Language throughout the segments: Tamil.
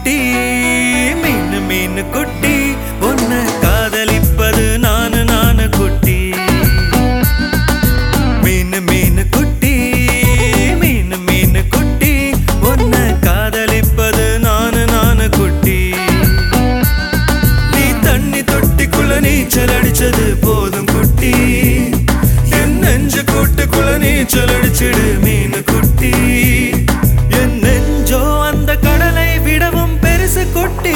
குட்டி மீன் மீன் குட்டி உன்னை காதலிப்பது நானு நானு குட்டி மீன் மீன் குட்டி மீன் மீன் குட்டி உன்னை காதலிப்பது நானு நானு குட்டி நீ தண்ணி தொட்டிக்குள்ள நீச்சல் அடிச்சது போதும் குட்டி என் நெஞ்சு கூட்டுக்குள்ள நீச்சல் அடிச்சிடு மீன் குட்டி என் நெஞ்சோ அந்த கடலை விடவும் பெருசு குட்டி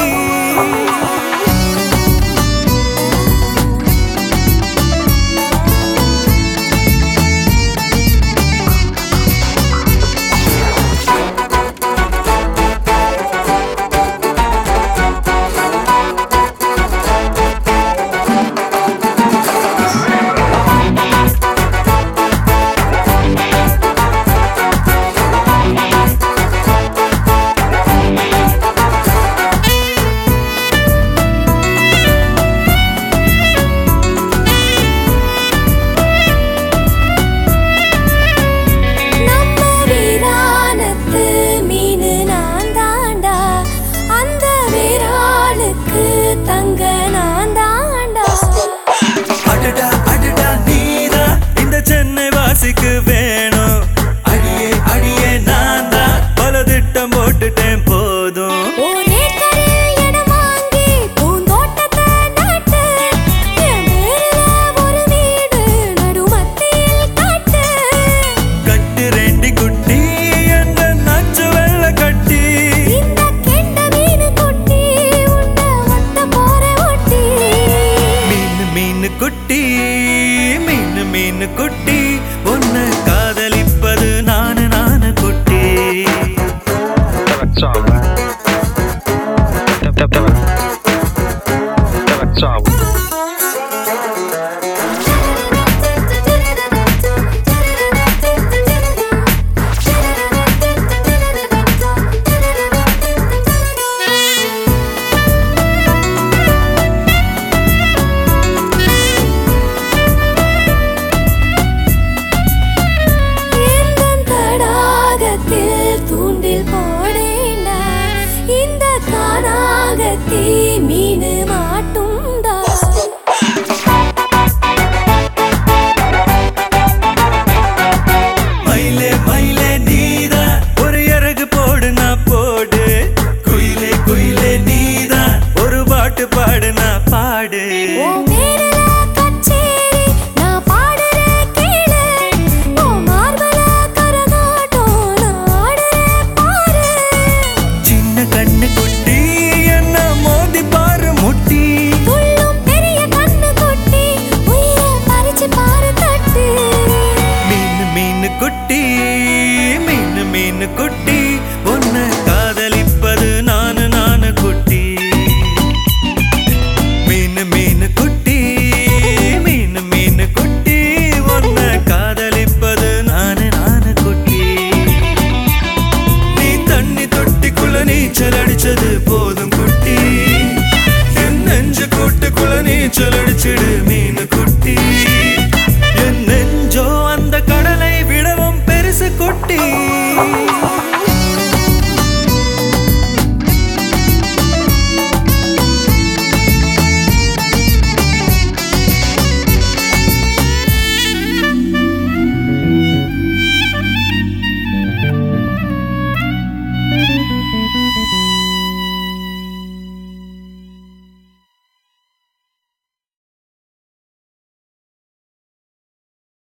நம்ம வீராணத்து மீனு நான் தாண்டா அந்த வீராளுக்கு தங்க நான் தாண்டா அடடா அடடா நீதா இந்த சென்னை வாசிக்கு வேணும் அடியே அடியே நான் தான் பல திட்டம் போட்டுட்டேன் போதும் ஒரே கரையில் இடம் வாங்கி பூந்தோட்டத்தை நட்டு என் பேருல ஒரு வீடு நடுமத்தியில் கட்டு கட்டு ரெண்டி குட்டி என்ன நச்சு வெள்ள கட்டி இந்த கெண்ட மீனு குட்டி உன்னை ஒட்ட போற ஒட்டி மீன் மீன் குட்டி மீன் மீன் குட்டி உன்னை காதலிப்பது நானு நானு குட்டி எந்தன் தடாகத்தில் தூண்டில் போடேண்டா இந்த கானாகத்தி மீனு மாட்டுண்டா மயிலே மயிலே நீதா ஒரு இறகு போடு நான் போடு குயிலே குயிலே நீதா ஒரு பாட்டு பாடு நான் பாடு உன் பேருல கச்சேரி நான் பாடுறேன் கேளு உன் மார்பல கரகாட்டம் நான் ஆடுறேன் பாரு சின்ன கண்ணு குட்டி என்ன மோதி பாரு முட்டி துள்ளும் பெரிய கண்ணு கொட்டி உயிரை பறிச்சு பாரு தட்டு மீன் மீன் குட்டி மீன் மீன் குட்டி